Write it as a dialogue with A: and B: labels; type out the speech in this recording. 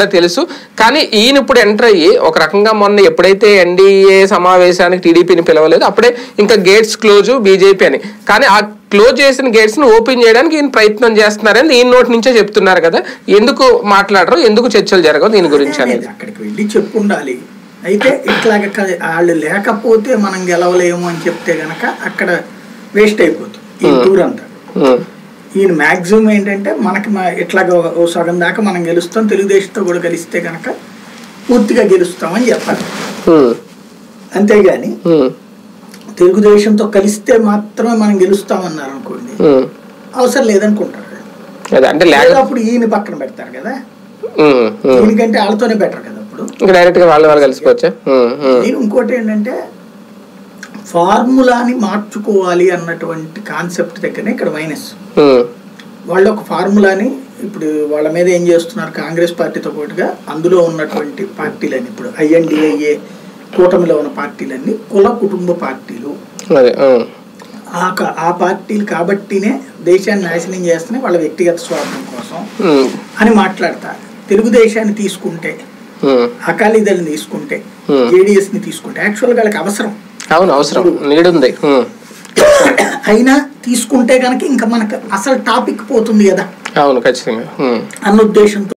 A: అప్పుడే తెలుసు కానీ ఈయన ఇప్పుడు ఎంటర్ అయ్యి ఒక రకంగా మొన్న ఎప్పుడైతే ఎన్డీఏ సమావేశానికి టీడీపీని పిలవలేదు అప్పుడే ఇంకా గేట్స్ క్లోజ్ బీజేపీ అని కానీ ఆ క్లోజ్ చేసిన గేట్స్ ని ఓపెన్ చేయడానికి ఈయన ప్రయత్నం చేస్తున్నారని ఈయన నోటి నుంచే చెప్తున్నారు కదా ఎందుకు మాట్లాడరు ఎందుకు చర్చలు జరగవు దీని గురించి అనేది
B: అక్కడికి వెళ్ళి చెప్పు ఉండాలి అయితే ఇట్లాగ క- వాళ్ళు లేకపోతే మనం గెలవలేము అని చెప్తే గనక అక్కడ వేస్ట్ అయిపోతుంది ఈ టూర్ అంతా
A: ఉమ్,
B: ఈయన మ్యాక్సిమం ఏంటంటే మనకి మా- ఇట్లాగ ఓ- ఓ సగం దాకా మనం గెలుస్తాం తెలుగుదేశంతో కూడా కలిస్తే గనక పూర్తిగా గెలుస్తామని చెప్పాలి
A: ఉమ్,
B: అంతేగాని
A: ఉమ్,
B: తెలుగుదేశంతో కలిస్తే మాత్రమే మనం గెలుస్తామన్నారు అనుకోండి
A: ఉమ్.
B: అవసరం లేదనుకుంటారు
A: అదే అంటే లేక
B: లేదా అప్పుడు ఈయన పక్కన పెడతారు కదా
A: ఉమ్, ఉమ్.
B: ఈయనకంటే వాళ్ళతోనే బెటర్ కదా అప్పుడు
A: ఇంకా డైరెక్ట్ గా వాళ్ళ వాళ్ళు కలిసిపోవచ్చా ఉమ్, ఉమ్,
B: నేను ఇంకోటి ఏంటంటే ఫార్ములాని మార్చుకోవాలి అన్నటువంటి కాన్సెప్ట్ దగ్గరనే ఇక్కడ మైనస్
A: ఉమ్,
B: వాళ్ళు ఒక ఫార్ములాని ఇప్పుడు వాళ్ళ మీద ఏం చేస్తున్నారు కాంగ్రెస్ పార్టీతో పాటుగా అందులో ఉన్నటువంటి పార్టీలని ఇప్పుడు ఐఎన్డిఐఏ కూటమిలో ఉన్న పార్టీలన్నీ కుల కుటుంబ పార్టీలు
A: అదే ఉమ్,
B: ఆ క- ఆ పార్టీలు కాబట్టినే దేశాన్ని నాశనం చేస్తున్నాయి వాళ్ళ వ్యక్తిగత స్వార్థం కోసం
A: ఉమ్,
B: అని మాట్లాడతారు తెలుగుదేశాన్ని తీసుకుంటే
A: ఉమ్.
B: అకాలీదళని తీసుకుంటే
A: Hmm.
B: జేడిఎస్ ని తీసుకుంటే యాక్చువల్గా వాళ్ళకి అవసరం
A: అవును అవసరం నీడ్ ఉంది ఉమ్,
B: అయినా తీసుకుంటే కనుక ఇంకా మనకు అసలు టాపిక్ పోతుంది కదా
A: అవును ఖచ్చితంగా ఉమ్.
B: అన్న ఉద్దేశంతో